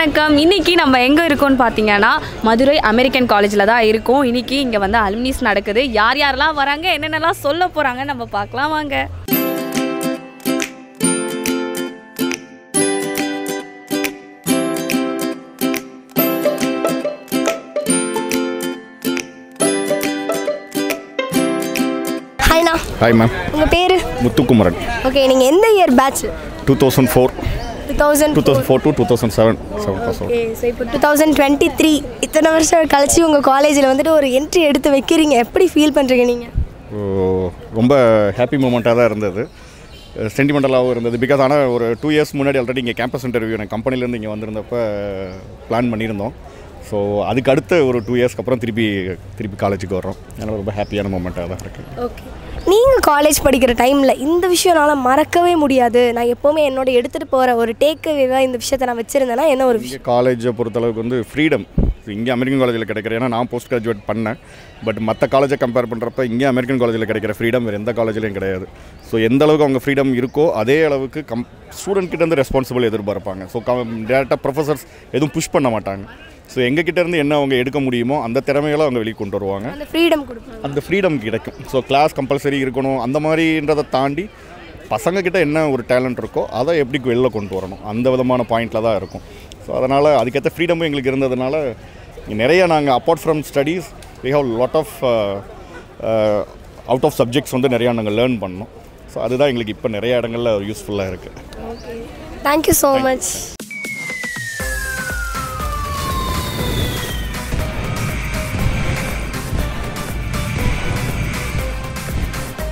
வணக்கம் இன்னைக்கு நம்ம எங்கே இருக்கோம்னு பார்த்தீங்கன்னா மதுரை அமெரிக்கன் காலேஜில் தான் இருக்கோம் இன்னைக்கு இங்கே வந்து அலுமினிஸ் நடக்குது யார் யாரெல்லாம் வராங்க என்னென்னலாம் சொல்ல போகிறாங்க நம்ம பார்க்கலாம் வாங்க ஹாய்ண்ணா ஹாய் மேம் உங்கள் பேர் முத்துக்குமரன் ஓகே நீங்கள் எந்த year batch two thousand four two thousand two thousand four to two thousand seven seven pass okay so இப்போ டூ தௌசண்ட் டுவெண்ட்டி த்ரீ இத்தனை வருஷம் கழிச்சு உங்கள் காலேஜில் வந்துட்டு ஒரு என்ட்ரி எடுத்து வைக்கிறீங்க எப்படி ஃபீல் பண்ணுறீங்க நீங்கள் ரொம்ப ஹாப்பி மூமெண்ட்டாக தான் இருந்தது சென்டிமெண்டலாகவும் இருந்தது பிகாஸ் ஆனால் ஒரு டூ இயர்ஸ் முன்னாடி ஆல்ரெடி இங்கே கேம்பஸ் இன்டர்வியூ எனக்கு கம்பெனிலேருந்து இங்கே வந்திருந்தப்ப பிளான் பண்ணியிருந்தோம் ஸோ அதுக்கு அடுத்த ஒரு டூ இயர்ஸ்க்கு அப்புறம் திருப்பி திருப்பி காலேஜுக்கு வர்றோம் அதனால் ரொம்ப ஹாப்பியான மூமெண்ட்டாக தான் இருக்குது ஓகே நீங்கள் காலேஜ் படிக்கிற டைமில் இந்த விஷயம் என்னால் மறக்கவே முடியாது நான் எப்போவுமே என்னோட எடுத்துகிட்டு போகிற ஒரு டேக்அவேவாக இந்த விஷயத்தை நான் வச்சுருந்தேன்னா என்ன ஒரு விஷயம் இங்கே காலேஜை பொறுத்தளவுக்கு வந்து ஃப்ரீடம் இங்கே அமெரிக்கன் காலேஜில் கிடைக்கிற ஏன்னா நான் போஸ்ட் கிராஜுவேட் பண்ணேன் பட் மற்ற காலேஜை கம்பேர் பண்ணுறப்ப இங்கே அமெரிக்கன் காலேஜில் கிடைக்கிற ஃப்ரீடம் வேறு எந்த காலேஜ்லையும் கிடையாது ஸோ எந்த அளவுக்கு அவங்க ஃப்ரீடம் இருக்கோ அதே அளவுக்கு கம் ஸ்டூடெண்ட் கிட்டேருந்து ரெஸ்பான்சிபிள் எதிர்பார்ப்பாங்க ஸோ கம் டேரெக்டாக ப்ரொஃபஸர்ஸ் எதுவும் புஷ் பண்ண மாட்டாங்க ஸோ எங்கள் கிட்டேருந்து என்ன அவங்க எடுக்க முடியுமோ அந்த திறமைகளை அவங்க வெளியே கொண்டு வருவாங்க அந்த ஃப்ரீடம் கொடுப்பாங்க அந்த ஃப்ரீடம் கிடைக்கும் ஸோ கிளாஸ் கம்பல்சரி இருக்கணும் அந்த மாதிரின்றதை தாண்டி பசங்க கிட்ட என்ன ஒரு டேலண்ட் இருக்கோ அதை எப்படி வெளில கொண்டு வரணும் அந்த விதமான பாயிண்டில் தான் இருக்கும் ஸோ அதனால் அதுக்கேற்ற ஃப்ரீடமும் எங்களுக்கு இருந்ததுனால இங்க நிறைய நாங்கள் apart from studies we have lot of out of subjects வந்து நிறையா நாங்கள் லேர்ன் பண்ணோம் ஸோ அதுதான் எங்களுக்கு இப்போ நிறைய இடங்களில் யூஸ்ஃபுல்லாக இருக்குது தேங்க்யூ ஸோ மச்